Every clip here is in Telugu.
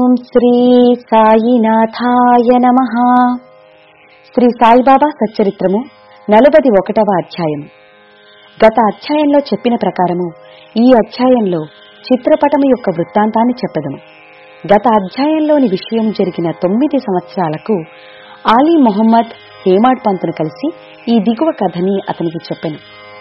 ఓం శ్రీ సాయినాథాయ నమ శ్రీ సాయిబాబా సచ్చరిత్రము నలభది ఒకటవ అధ్యాయం గత అధ్యాయంలో చెప్పిన ప్రకారము ఈ అధ్యాయంలో చిత్రపటము యొక్క వృత్తాంతాన్ని చెప్పదము గత అధ్యాయంలోని విషయం జరిగిన తొమ్మిది సంవత్సరాలకు ఆలీ మొహమ్మద్ హేమాడ్ పంతును కలిసి ఈ దిగువ కథని అతనికి చెప్పాను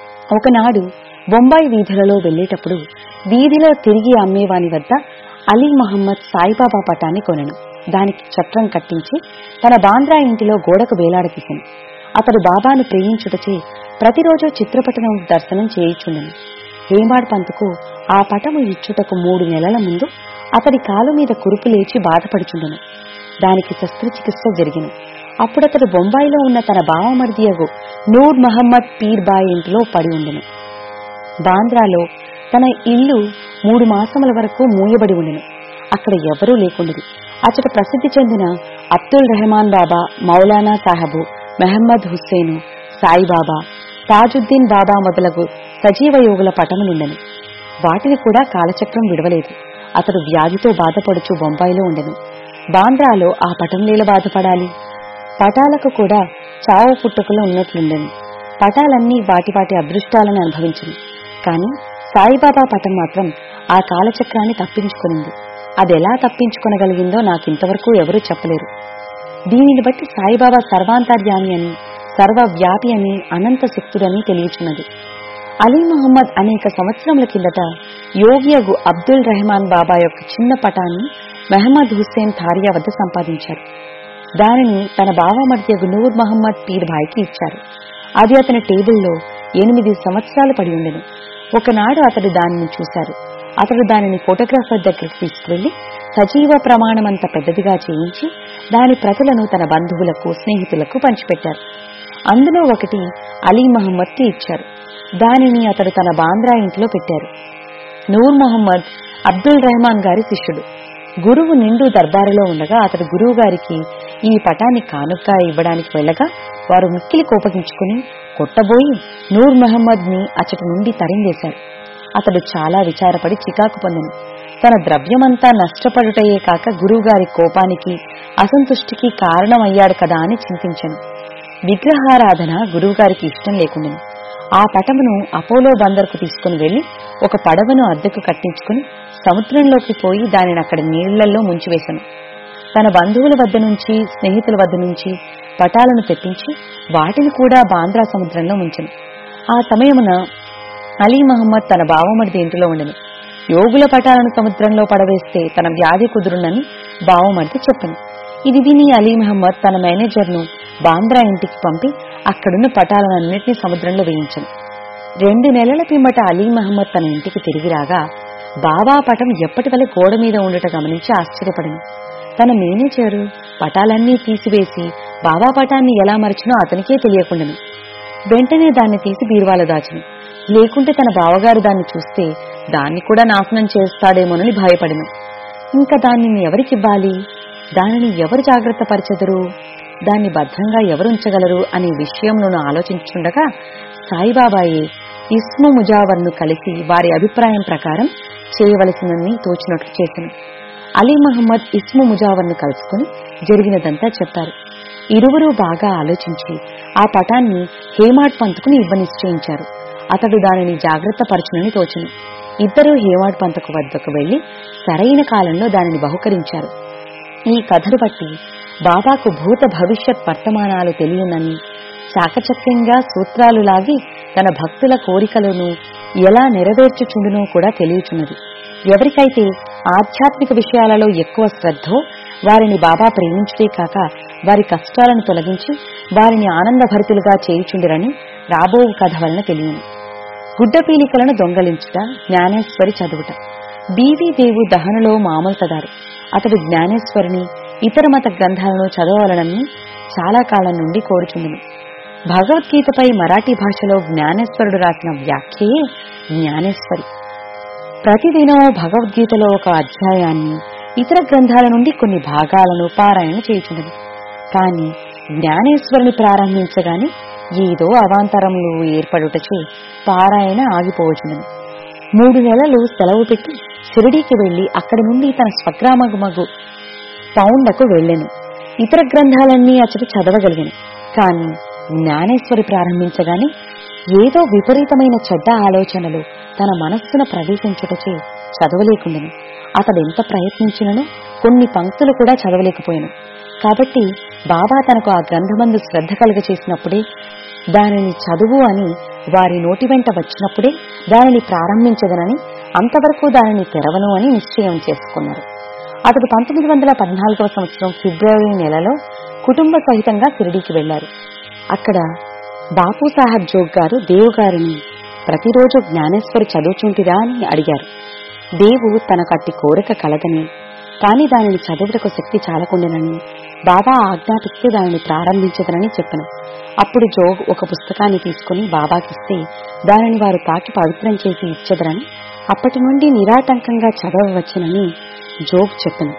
ఒకనాడు బొంబాయి వీధులలో వెళ్లేటప్పుడు వీధిలో తిరిగి అమ్మేవాని వద్ద అలీ మహమ్మద్ సాయిబాబా పటాన్ని కొనను దానికి చట్రం కట్టించి తన బాంద్రా ఇంటిలో గోడకు వేలాడదీశాను అతడు బాబాను ప్రేమించుటచే ప్రతిరోజు చిత్రపటం దర్శనం చేయుచుండెను హేమాడ్ పంతుకు ఆ పటము ఇచ్చుటకు మూడు నెలల ముందు అతడి కాలు మీద కురుపు లేచి బాధపడుచుండెను దానికి శస్త్రచికిత్స జరిగిను అప్పుడతడు బొంబాయిలో ఉన్న తన బావమర్దియగు నూర్ మహమ్మద్ పీర్ బాయ్ ఇంటిలో పడి ఉండెను బాంద్రాలో తన ఇల్లు మూడు మాసముల వరకు మూయబడి ఉండెను అక్కడ ఎవరూ లేకుండదు అచట ప్రసిద్ధి చెందిన అబ్దుల్ రెహమాన్ బాబా మౌలానా సాహబు మెహమ్మద్ హుస్సేను సాయిబాబా తాజుద్దీన్ బాబా మొదలగు సజీవ యోగుల పటములుండెను వాటిని కూడా కాలచక్రం విడవలేదు అతడు వ్యాధితో బాధపడుచు బొంబాయిలో ఉండెను బాంద్రాలో ఆ పటంలేల బాధపడాలి పటాలకు కూడా చావు పుట్టుకలు ఉన్నట్లుండెను పటాలన్నీ వాటి వాటి అదృష్టాలను అనుభవించింది కాని సాయిబాబా పటం మాత్రం ఆ కాలచక్రాన్ని తప్పించుకునింది అదెలా తప్పించుకొనగలిగిందో నాకింతవరకు ఎవరూ చెప్పలేరు దీనిని బట్టి సాయిబాబా సర్వాంతర్యామి అని సర్వవ్యాపి అని అనంత శక్తుడని తెలియచున్నది అలీ మహమ్మద్ అనేక సంవత్సరముల కిందట యోగియగు అబ్దుల్ రెహమాన్ బాబా యొక్క చిన్న పటాన్ని మెహమ్మద్ హుస్సేన్ థారియా వద్ద సంపాదించారు దానిని తన బావమర్ద్యగు నూర్ మహమ్మద్ పీర్ భాయ్కి ఇచ్చారు అది అతని టేబుల్లో ఎనిమిది సంవత్సరాలు పడి ఉండెను ఒకనాడు అతడు దానిని చూశారు అతడు దానిని ఫోటోగ్రాఫర్ దగ్గరికి తీసుకువెళ్లి సజీవ ప్రమాణమంత పెద్దదిగా చేయించి దాని ప్రతులను తన బంధువులకు స్నేహితులకు పంచిపెట్టారు అందులో ఒకటి అలీ మహమ్మద్కి ఇచ్చారు దానిని అతడు తన బాంద్రా ఇంట్లో పెట్టారు నూర్ మొహమ్మద్ అబ్దుల్ రెహమాన్ గారి శిష్యుడు గురువు నిండు దర్బారులో ఉండగా అతడు గురువు గారికి ఈ పటాన్ని కానుక ఇవ్వడానికి వెళ్ళగా వారు మిక్కిలి కోపగించుకుని కొట్టబోయి నూర్ మహమ్మద్ ని అచటి నుండి తరిందేశారు అతడు చాలా విచారపడి చికాకు పొందను తన ద్రవ్యమంతా నష్టపడుటయే కాక గురువుగారి కోపానికి అసంతుష్టికి కారణమయ్యాడు కదా అని చింతించను విగ్రహారాధన గురువుగారికి ఇష్టం లేకుండాను ఆ పటమును అపోలో బందర్కు తీసుకుని వెళ్లి ఒక పడవను అద్దెకు కట్టించుకుని సముద్రంలోకి పోయి దానిని అక్కడ నీళ్లలో ముంచివేశాను తన బంధువుల వద్ద నుంచి స్నేహితుల వద్ద నుంచి పటాలను తెప్పించి వాటిని కూడా బాంద్రా సముద్రంలో ముంచెను ఆ సమయమున అలీ మహమ్మద్ తన బావమరిది ఇంటిలో ఉండెను యోగుల పటాలను సముద్రంలో పడవేస్తే తన వ్యాధి కుదురునని బావమరిది చెప్పాను ఇది విని అలీ మహమ్మద్ తన మేనేజర్ను బాంద్రా ఇంటికి పంపి అక్కడున్న పటాలన్నింటినీ సముద్రంలో వేయించాను రెండు నెలల పిమ్మట అలీ మహమ్మద్ తన ఇంటికి తిరిగి రాగా బాబా పటం ఎప్పటి వల్ల గోడ మీద ఉండట గమనించి ఆశ్చర్యపడింది తన మేనేజరు పటాలన్నీ తీసివేసి బాబా పటాన్ని ఎలా మరచినో అతనికే తెలియకుండాను వెంటనే దాన్ని తీసి బీరువాలో దాచను లేకుంటే తన బావగారు దాన్ని చూస్తే దాన్ని కూడా నాశనం చేస్తాడేమోనని భయపడిను ఇంకా దానిని ఎవరికివ్వాలి దానిని ఎవరు జాగ్రత్త పరచెదరు దాన్ని భద్రంగా ఎవరు ఉంచగలరు అనే విషయంలోనూ ఆలోచించుండగా సాయిబాబాయే ఇస్ము ముజావర్ను కలిసి వారి అభిప్రాయం ప్రకారం చేయవలసిందని తోచినట్లు చేశాను అలీ మహమ్మద్ ఇస్ము ముజావర్ను కలుసుకుని జరిగినదంతా చెప్పారు ఇరువురు బాగా ఆలోచించి ఆ పటాన్ని హేమాడ్ పంతుకుని ఇవ్వ నిశ్చయించారు అతడు దానిని జాగ్రత్త పరచునని తోచను ఇద్దరూ హేమాడ్ పంతకు వద్దకు వెళ్లి సరైన కాలంలో దానిని బహుకరించారు ఈ కథను బట్టి బాబాకు భూత భవిష్యత్ వర్తమానాలు తెలియనని చాకచక్యంగా సూత్రాలు లాగి తన భక్తుల కోరికలను ఎలా నెరవేర్చుచుండునో కూడా తెలియచున్నది ఎవరికైతే ఆధ్యాత్మిక విషయాలలో ఎక్కువ శ్రద్ధో వారిని బాబా ప్రేమించుటే కాక వారి కష్టాలను తొలగించి వారిని ఆనందభరితులుగా చేయుచుండిరని రాబో కథ వలన తెలియను గుడ్డ పీలికలను దొంగలించుట జ్ఞానేశ్వరి చదువుట బీవీ దేవు దహనలో మామూలు తదారు అతడు జ్ఞానేశ్వరిని ఇతర మత గ్రంథాలను చదవవలనని చాలా కాలం నుండి కోరుచుండును భగవద్గీతపై మరాఠీ భాషలో జ్ఞానేశ్వరుడు రాసిన వ్యాఖ్యయే జ్ఞానేశ్వరి ప్రతిదినం భగవద్గీతలో ఒక అధ్యాయాన్ని ఇతర గ్రంథాల నుండి కొన్ని భాగాలను పారాయణ చేయుచుండదు కాని జ్ఞానేశ్వరుని ప్రారంభించగానే ఏదో అవాంతరములు ఏర్పడుటచే పారాయణ ఆగిపోవచ్చునని మూడు నెలలు సెలవు పెట్టి షిరిడీకి వెళ్లి అక్కడి నుండి తన స్వగ్రామగు పౌండకు వెళ్ళెను ఇతర గ్రంథాలన్నీ అతడు చదవగలిగాను కాని జ్ఞానేశ్వరి ప్రారంభించగానే ఏదో విపరీతమైన చెడ్డ ఆలోచనలు తన మనస్సున ప్రవేశించుటచే చదవలేకుండెను అతడెంత ప్రయత్నించినను కొన్ని పంక్తులు కూడా చదవలేకపోయాను కాబట్టి బాబా తనకు ఆ గ్రంథమందు శ్రద్ధ కలుగ చేసినప్పుడే దానిని చదువు అని వారి నోటి వెంట వచ్చినప్పుడే దానిని ప్రారంభించదనని అంతవరకు దానిని తెరవను అని నిశ్చయం చేసుకున్నారు అతడు పంతొమ్మిది వందల పద్నాలుగవ సంవత్సరం ఫిబ్రవరి నెలలో కుటుంబ సహితంగా షిరిడీకి వెళ్లారు అక్కడ బాపు సాహెబ్ జోగ్ గారు దేవు గారిని ప్రతిరోజు జ్ఞానేశ్వరి చదువుచుంటిరా అని అడిగారు దేవు తనకు అట్టి కోరిక కలదని కాని దానిని చదువుటకు శక్తి చాలకుండెనని బాబా ఆజ్ఞాపిస్తే దానిని ప్రారంభించదనని చెప్పను అప్పుడు జోగ్ ఒక పుస్తకాన్ని తీసుకుని బాబాకిస్తే దానిని వారు తాకి పవిత్రం చేసి ఇచ్చదరని అప్పటి నుండి నిరాటంకంగా చదవవచ్చునని జోగ్ చెప్పను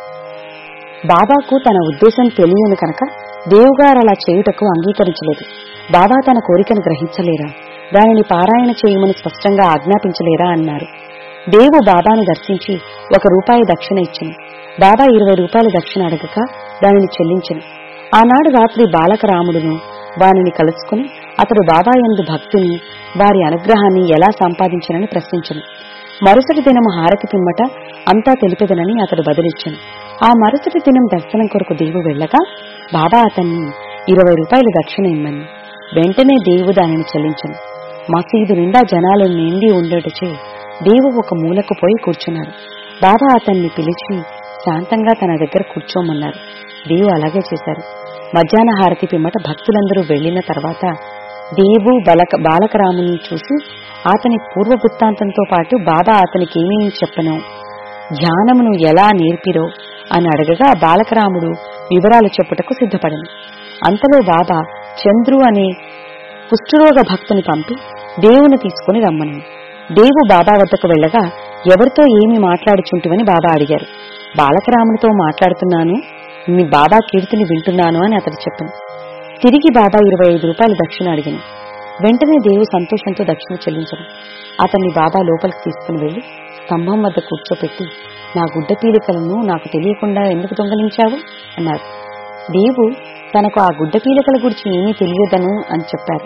బాబాకు తన ఉద్దేశం తెలియను కనుక దేవుగారు అలా చేయుటకు అంగీకరించలేదు బాబా తన కోరికను గ్రహించలేరా దానిని పారాయణ చేయమని స్పష్టంగా ఆజ్ఞాపించలేరా అన్నారు దేవు బాబాను దర్శించి ఒక రూపాయి దక్షిణ ఇచ్చింది బాబా ఇరవై రూపాయల దక్షిణ అడగక దానిని చెల్లించను ఆనాడు రాత్రి బాలకరాముడును వానిని కలుసుకుని అతడు బాబా యందు భక్తిని వారి అనుగ్రహాన్ని ఎలా సంపాదించనని ప్రశ్నించను మరుసటి దినము హారతి పిమ్మట అంతా తెలిపెదనని అతడు బదులిచ్చాను ఆ మరుసటి దినం దర్శనం కొరకు దేవు వెళ్ళగా బాబా అతన్ని ఇరవై రూపాయలు దక్షిణ ఇమ్మని వెంటనే దేవు దానిని చెల్లించను మసీదు నిండా జనాలు నిండి ఉండటచే దేవు ఒక మూలకు పోయి కూర్చున్నారు బాబా అతన్ని పిలిచి శాంతంగా తన దగ్గర కూర్చోమన్నారు దేవు అలాగే చేశారు మధ్యాహ్న హారతి పిమ్మట భక్తులందరూ వెళ్లిన తర్వాత దేవు బలక బాలకరాముని చూసి అతని పూర్వ వృత్తాంతంతో పాటు బాబా అతనికి ఏమేమి చెప్పనో ధ్యానమును ఎలా నేర్పిరో అని అడగగా బాలకరాముడు వివరాలు చెప్పుటకు సిద్ధపడింది అంతలో బాబా చంద్రు అనే కుష్ఠరోగ భక్తుని పంపి దేవుని తీసుకుని రమ్మని దేవు బాబా వద్దకు వెళ్ళగా ఎవరితో ఏమి మాట్లాడుచుంటివని బాబా అడిగారు బాలకరామునితో మాట్లాడుతున్నాను మీ బాబా కీర్తిని వింటున్నాను అని అతడు చెప్పాను తిరిగి బాబా ఇరవై ఐదు రూపాయలు దక్షిణ అడిగాను వెంటనే దేవు సంతోషంతో దక్షిణ చెల్లించను అతన్ని బాబా లోపలికి తీసుకుని వెళ్లి స్తంభం వద్ద కూర్చోపెట్టి నా గుడ్డ పీలికలను నాకు తెలియకుండా ఎందుకు దొంగలించావు అన్నారు దేవు తనకు ఆ గుడ్డ పీలికల గురించి ఏమీ తెలియదను అని చెప్పారు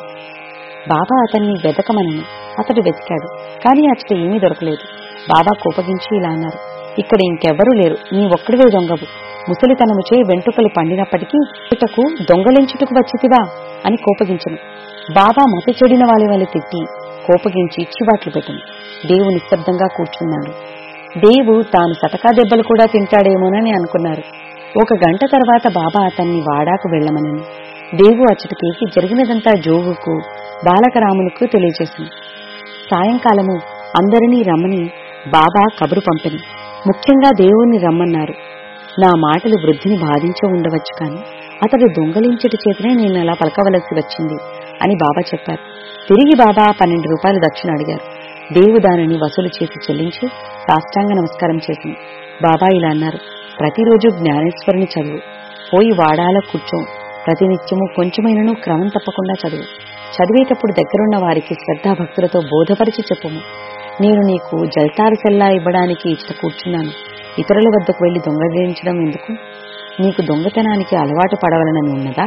బాబా అతన్ని వెతకమనను అతడు వెతికాడు కానీ అతడు ఏమీ దొరకలేదు బాబా కోపగించి ఇలా అన్నారు ఇక్కడ ఇంకెవ్వరూ లేరు నీ ఒక్కడివే దొంగవు ముసలితనము చే వెంట్రుకలు పండినప్పటికీ ఇటకు దొంగలించుటకు వచ్చితివా అని కోపగించను బాబా మత చెడిన వాళ్ళ వల్ల తిట్టి కోపగించి చివాట్లు పెట్టను దేవు నిశ్శబ్దంగా కూర్చున్నాడు దేవు తాను సటకా దెబ్బలు కూడా తింటాడేమోనని అనుకున్నారు ఒక గంట తర్వాత బాబా అతన్ని వాడాకు వెళ్లమనని దేవు అచ్చటికేసి జరిగినదంతా జోగుకు బాలకరాములకు తెలియజేసింది సాయంకాలము అందరినీ రమ్మని బాబా కబురు పంపిని ముఖ్యంగా దేవుణ్ణి రమ్మన్నారు నా మాటలు వృద్ధిని బాధించే ఉండవచ్చు కాని అతడు దొంగలించటి చేతనే నేను అలా పలకవలసి వచ్చింది అని బాబా చెప్పారు తిరిగి బాబా పన్నెండు రూపాయలు దక్షిణ అడిగారు దేవు దానిని వసూలు చేసి చెల్లించి సాష్టాంగ నమస్కారం చేసింది బాబా ఇలా అన్నారు ప్రతిరోజు జ్ఞానేశ్వరుని చదువు పోయి వాడాల కూర్చో ప్రతినిత్యము కొంచెమైనను క్రమం తప్పకుండా చదువు చదివేటప్పుడు దగ్గరున్న వారికి శ్రద్ధాభక్తులతో బోధపరిచి చెప్పుము నేను నీకు జల్తారు సెల్లా ఇవ్వడానికి ఇచ్చట కూర్చున్నాను ఇతరుల వద్దకు వెళ్లి దొంగలించడం ఎందుకు నీకు దొంగతనానికి అలవాటు పడవలనని ఉన్నదా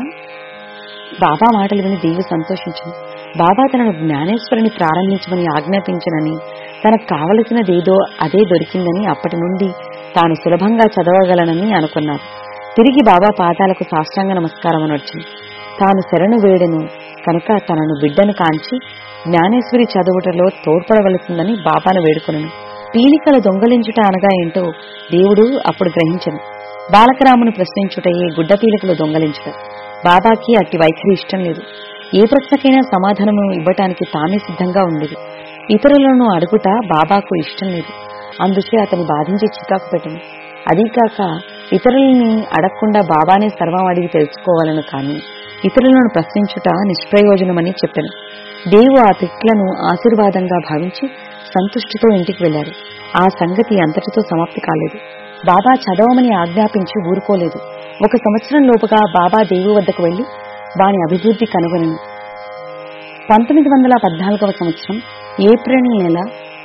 బాబా మాటలు విని దేవి సంతోషించింది బాబా తనను జ్ఞానేశ్వరుని ప్రారంభించమని ఆజ్ఞాపించనని తనకు కావలసినదేదో అదే దొరికిందని అప్పటి నుండి తాను సులభంగా చదవగలనని అనుకున్నారు తిరిగి బాబా పాదాలకు సాష్టాంగ నమస్కారం అనొచ్చింది తాను శరణు వేడెను కనుక తనను బిడ్డను కాంచి జ్ఞానేశ్వరి చదువుటలో తోడ్పడవలసిందని బాబాను వేడుకొనను పీలికల దొంగలించుట అనగా ఏంటో దేవుడు అప్పుడు గ్రహించను బాలకరామును ప్రశ్నించుటయే గుడ్డ పీలికలు దొంగలించుట బాబాకి అట్టి వైఖరి ఇష్టం లేదు ఏ ప్రశ్నకైనా సమాధానము ఇవ్వటానికి తామే సిద్ధంగా ఉండేది ఇతరులను అడుగుట బాబాకు ఇష్టం లేదు అందుచే అతని బాధించి చికాకు పెట్టింది అదీకాక ఇతరులని అడగకుండా బాబానే సర్వం అడిగి తెలుసుకోవాలను కాని ఇతరులను ప్రశ్నించుట నిష్ప్రయోజనమని చెప్పాను దేవు ఆ తిట్లను ఆశీర్వాదంగా భావించి సంతుష్టితో ఇంటికి వెళ్లారు ఆ సంగతి అంతటితో సమాప్తి కాలేదు బాబా చదవమని ఆజ్ఞాపించి ఊరుకోలేదు ఒక సంవత్సరం లోపుగా బాబా దేవు వద్దకు వెళ్లి వాని అభివృద్ధి కనుగొనను పంతొమ్మిది వందల పద్నాలుగవ సంవత్సరం ఏప్రిల్ నెల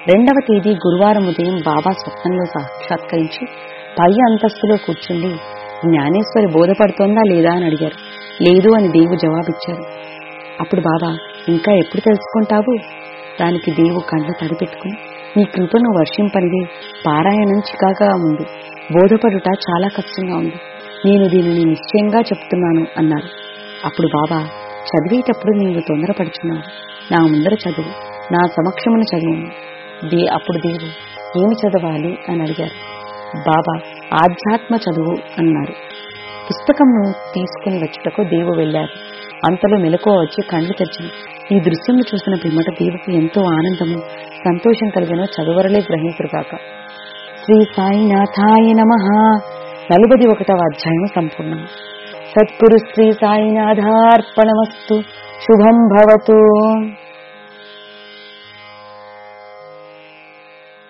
రెండవ తేదీ గురువారం ఉదయం బాబా స్వప్నంలో సాక్షాత్కరించి పై అంతస్తులో కూర్చుండి జ్ఞానేశ్వరి బోధపడుతోందా లేదా అని అడిగారు లేదు అని దేవు జవాబిచ్చారు అప్పుడు బాబా ఇంకా ఎప్పుడు తెలుసుకుంటావు దానికి దేవు కళ్ళు తడిపెట్టుకుని నీ కృపను వర్షింపనిదే పారాయణం చికాగా ఉంది బోధపడుట చాలా కష్టంగా ఉంది నేను దీనిని నిశ్చయంగా చెప్తున్నాను అన్నారు అప్పుడు బాబా చదివేటప్పుడు నీవు తొందరపడుచున్నావు నా ముందర చదువు నా సమక్షమును చదువు దే అప్పుడు దేవు ఏమి చదవాలి అని అడిగారు బాబా ఆధ్యాత్మ చదువు అన్నారు పుస్తకంను తీసుకుని వచ్చుటకు దేవు వెళ్ళారు అంతలో మెలకువ వచ్చి కళ్ళు తెరిచింది ఈ దృశ్యం చూసిన పిమ్మట దేవుకు ఎంతో ఆనందము సంతోషం కలిగిన చదువరలే గ్రహించుగాక శ్రీ సాయినాథాయ నమ నలుబది ఒకటవ అధ్యాయం సంపూర్ణం సద్గురు శ్రీ సాయినాథార్పణమస్తు శుభం భవతు